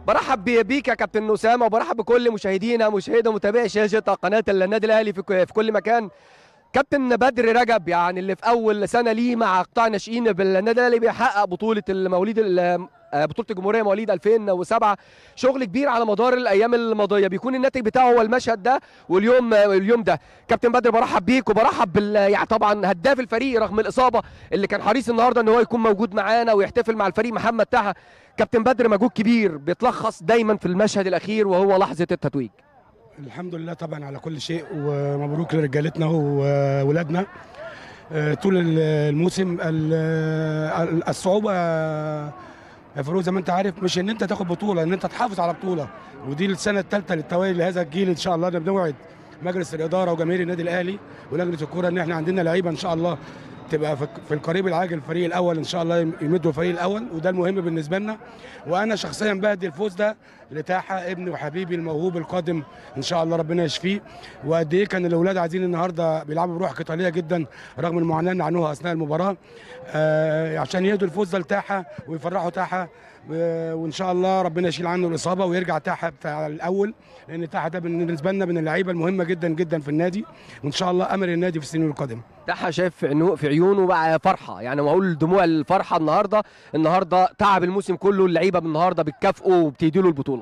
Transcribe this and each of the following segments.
برحب ب- بيك يا كابتن اسامه وبرحب بكل مشاهدينا مشاهدة ومتابعي شاشه قناه النادي الاهلي في ك- في كل مكان كابتن بدر رجب يعني اللي في اول سنه ليه مع قطاع ناشئين بالنادي الاهلي بيحقق بطوله المواليد ال- آه، بطوله الجمهوريه مواليد 2007 شغل كبير على مدار الايام الماضيه بيكون الناتج بتاعه هو المشهد ده واليوم آه، اليوم ده كابتن بدر برحب بيك وبرحب بال يعني طبعا هداف الفريق رغم الاصابه اللي كان حريص النهارده ان هو يكون موجود معانا ويحتفل مع الفريق محمد تحا كابتن بدر مجهود كبير بيتلخص دايما في المشهد الاخير وهو لحظه التتويج الحمد لله طبعا على كل شيء ومبروك لرجالتنا وولادنا آه، طول ال- الموسم ال- ال- الصعوبه يا فاروق زي ما انت عارف مش ان انت تاخد بطوله ان انت تحافظ على بطوله ودي السنه الثالثه للتوالي لهذا الجيل ان شاء الله انا بنوعد مجلس الاداره وجماهير النادي الاهلي ولجنه الكوره ان احنا عندنا لعيبه ان شاء الله تبقى في في القريب العاجل الفريق الاول ان شاء الله يمدوا الفريق الاول وده المهم بالنسبه لنا وانا شخصيا بهدي الفوز ده لتاحه ابني وحبيبي الموهوب القادم ان شاء الله ربنا يشفيه وقد ايه كان الاولاد عايزين النهارده بيلعبوا بروح قتاليه جدا رغم المعاناه اللي عنوها اثناء المباراه آه عشان يهدوا الفوز ده لتاحه ويفرحوا تاحه و- وان شاء الله ربنا يشيل عنه الاصابه ويرجع تاحه بتاع الاول لان تاحه ده بالنسبه لنا من اللعيبه المهمه جدا جدا في النادي وان شاء الله امل النادي في السنين القادمه تحا شايف في عينو- في عيونه بقى فرحه يعني بقول دموع الفرحه النهارده النهارده تعب الموسم كله اللعيبه النهارده بتكافئه وبتدي له البطوله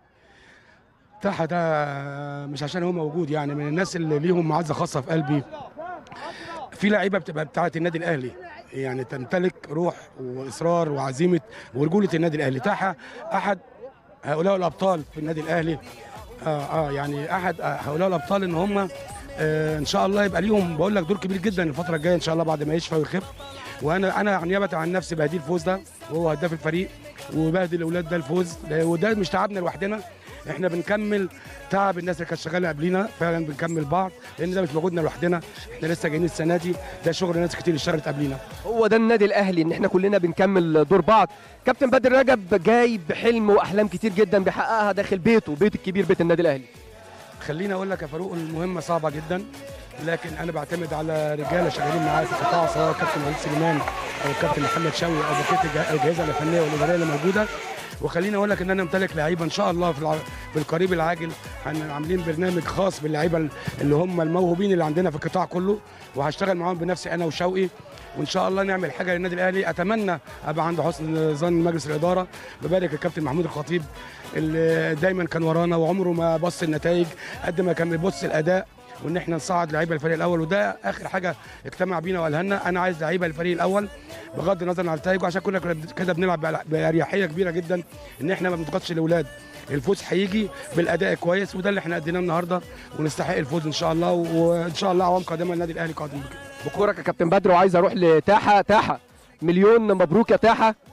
تاحه ده مش عشان هو موجود يعني من الناس اللي ليهم معزه خاصه في قلبي في لعيبه بتبقى بتاعه النادي الاهلي يعني تمتلك روح واصرار وعزيمه ورجوله النادي الاهلي تاحه احد هؤلاء الابطال في النادي الاهلي اه اه يعني احد آه، هؤلاء الابطال ان هم آه ان شاء الله يبقى ليهم بقول لك دور كبير جدا الفتره الجايه ان شاء الله بعد ما يشفى ويخف وانا انا نيابه عن نفسي بهديه الفوز ده وهو هداف الفريق وبهدي الاولاد ده الفوز وده مش تعبنا لوحدنا احنا بنكمل تعب الناس اللي كانت شغاله قبلينا فعلا بنكمل بعض لان ده مش موجودنا لوحدنا احنا لسه جايين السنه دي ده شغل ناس كتير اشتغلت قبلينا هو ده النادي الاهلي ان احنا كلنا بنكمل دور بعض كابتن بدر رجب جاي بحلم واحلام كتير جدا بيحققها داخل بيته بيت الكبير بيت النادي الاهلي خليني اقول لك يا فاروق المهمه صعبه جدا لكن انا بعتمد على رجاله شغالين معايا في القطاع سواء كابتن وليد سليمان او الكابتن محمد شوقي او بقيه الجه- الاجهزه الفنيه والاداريه اللي موجوده وخليني اقول لك ان انا امتلك لعيبه ان شاء الله في الع- في القريب العاجل هن- عاملين برنامج خاص باللعيبه اللي هم الموهوبين اللي عندنا في القطاع كله وهشتغل معاهم بنفسي انا وشوقي وان شاء الله نعمل حاجه للنادي الاهلي اتمنى ابقى عند حسن ظن مجلس الاداره ببارك الكابتن محمود الخطيب اللي دايما كان ورانا وعمره ما بص النتائج قد ما كان بيبص الاداء وان احنا نصعد لعيبه الفريق الاول وده اخر حاجه اجتمع بينا وقالها لنا انا عايز لعيبه الفريق الاول بغض النظر عن النتائج وعشان كنا كنا كده بنلعب بأ- باريحيه كبيره جدا ان احنا ما بنضغطش الاولاد الفوز هيجي بالاداء كويس وده اللي احنا اديناه النهارده ونستحق الفوز ان شاء الله وان شاء الله اعوام قادمه النادي الاهلي قادم بكده بكورك يا كابتن بدر وعايز اروح لتاحه تاحه مليون مبروك يا تاحه